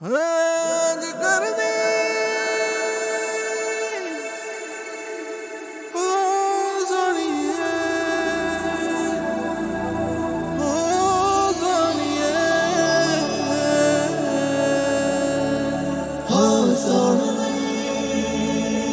आज कर दे ओ सोनिए ओ सोनिए ओ सोनिए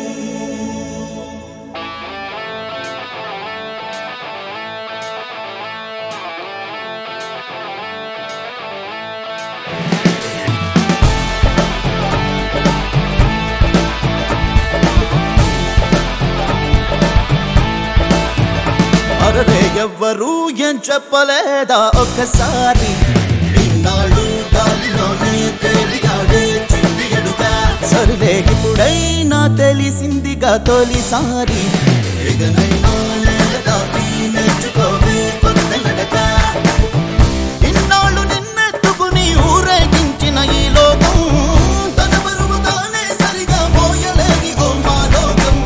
అరరే ఎవ్వరు ఏం చెప్పలేదా ఒక్కసారి ఇన్నాళ్ళు గాలిలోనే తేలియాడే చిట్టి ఎడుక సరిలే ఇప్పుడైనా తెలిసిందిగా తొలిసారి ఇకనైనా నేల దాటి నేర్చుకోవే కొత్త నడక ఇన్నాళ్ళు నిన్నెత్తుకుని ఊరేగించిన ఈ లోకం తన బరువు తానే సరిగా మోయలేని ఓ మా లోకం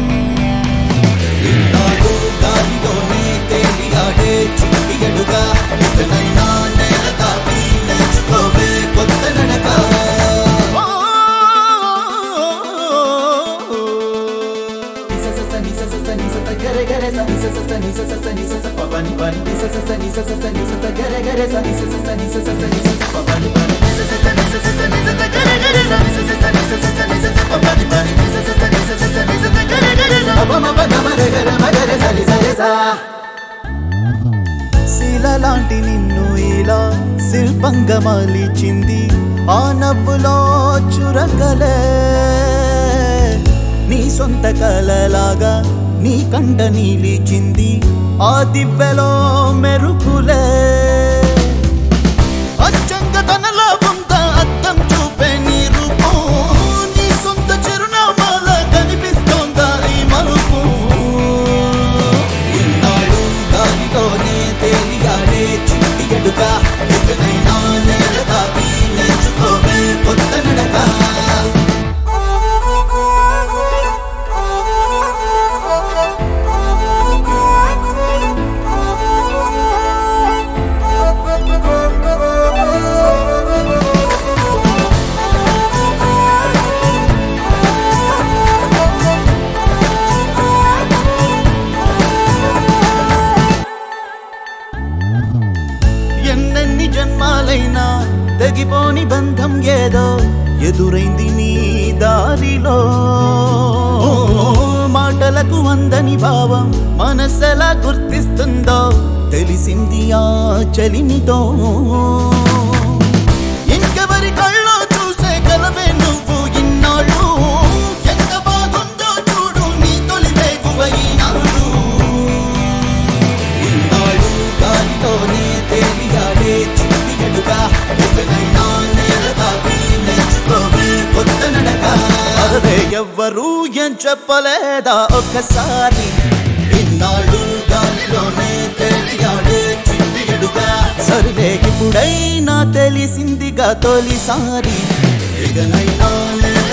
ఇన్నాళ్ళు గాలిలోనే తేలియాడే చిట్టి ఎడుగా ఇకనైనా నేల తాకి నేర్చుకోవే కొత్త నడక శిల లాంటి నిన్ను ఇలా శిల్పంగా మలిచింది ఆ నవ్వులో చురకలే నీ సొంత కలలాగా నీ కంట నీలిచింది ఆ దివ్యలో మెరుపులే అచ్చంగా తనలో ఉంద అద్దం చూపే నీ రూపం నీ సొంత చిరునామాల కనిపిస్తోందా ఈ మలుపు ఇన్నాళ్ళు గాలిలోనే తేలియాడే చిట్టి ఎడుక ఇకనైనా నేల తాకి నేర్చుకోవే కొత్త నడక ఎన్నెన్ని జన్మాలైనా తెగిపోని బంధం ఏదో ఎదురైంది నీ దారిలో మాటలకు అందని భావం మనసెలా గుర్తిస్తుందో తెలిసింది ఆ చలిమితో ఇంకెవరి కళ్ళో చూసే కలవే నువ్వు ఇన్నాళ్ళు ఎంత బాగుందో చూడు నీ తొలి వేగువైనాడు ఇన్నాళ్ళు గాలితోనే తేలియాడే చిట్టి ఎడుక ఇకనైనా నేల తాకి నేర్చుకోవే కొత్త నడక అదే ఎవ్వరు ఏం చెప్పలేదా ఒక్కసారి ఇన్నాళ్ళు గాలిలోనే తేలియాడే చిట్టి ఎడుక సరిలే ఇప్పుడైనా తెలిసిందిగా తొలిసారి ఇకనైనా నేల